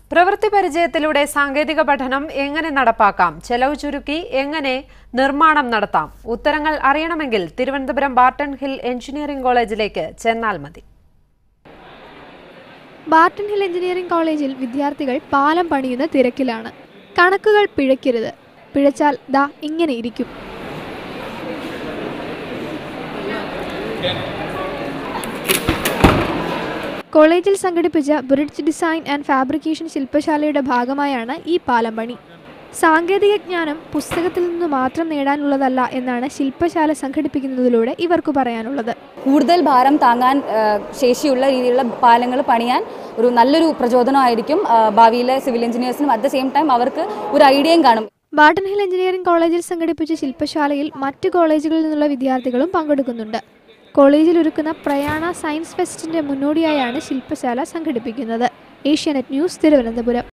പ്രവൃത്തി പരിചയത്തിലൂടെ സാങ്കേതിക പഠനം എങ്ങനെ നടപ്പാക്കാം ചെലവ് ചുരുക്കി എങ്ങനെ നിർമ്മാണം നടത്താം ഉത്തരങ്ങൾ അറിയണമെങ്കിൽ തിരുവനന്തപുരം ബാർട്ടൺ ഹിൽ എഞ്ചിനീയറിംഗ് കോളേജിലേക്ക് ചെന്നാൽ മതി ബാർട്ടൺ ഹിൽ എഞ്ചിനീയറിംഗ് കോളേജിൽ വിദ്യാർത്ഥികൾ പാലം പണിയുന്ന തിരക്കിലാണ് കണക്കുകൾ പിഴയ്ക്കരുത് പിഴച്ചാൽ ദാ ഇങ്ങനെ ഇരിക്കും കോളേജിൽ സംഘടിപ്പിച്ച ബ്രിഡ്ജ് ഡിസൈൻ ആൻഡ് ഫാബ്രിക്കേഷൻ ശില്പശാലയുടെ ഭാഗമായാണ് ഈ പാലം പണി സാങ്കേതിക ജ്ഞാനം പുസ്തകത്തിൽ നിന്ന് മാത്രം നേടാനുള്ളതല്ല എന്നാണ് ശില്പശാല സംഘടിപ്പിക്കുന്നതിലൂടെ ഇവർക്ക് പറയാനുള്ളത് കൂടുതൽ ഭാരം താങ്ങാൻ ആ, ശേഷിയുള്ള രീതിയിലുള്ള പാലങ്ങൾ പണിയാൻ ഒരു നല്ലൊരു പ്രചോദനമായിരിക്കും ആ, ഭാവിയിലെ സിവിൽ എഞ്ചിനീയേഴ്സിനും അറ്റ് ദ സെയിം ടൈം അവർക്ക് ഒരു ഐഡിയയും കാണും ബാർട്ടൺ ഹിൽ എഞ്ചിനീയറിംഗ് കോളേജിൽ സംഘടിപ്പിച്ച ശില്പശാലയിൽ മറ്റ് കോളേജുകളിൽ നിന്നുള്ള വിദ്യാർത്ഥികളും പങ്കെടുക്കുന്നുണ്ട് കോളേജിൽ ഒരുക്കുന്ന പ്രയാണ സയൻസ് ഫെസ്റ്റിന്റെ മുന്നോടിയായാണ് ശില്പശാല സംഘടിപ്പിക്കുന്നത് ഏഷ്യാനെറ്റ് ന്യൂസ് തിരുവനന്തപുരം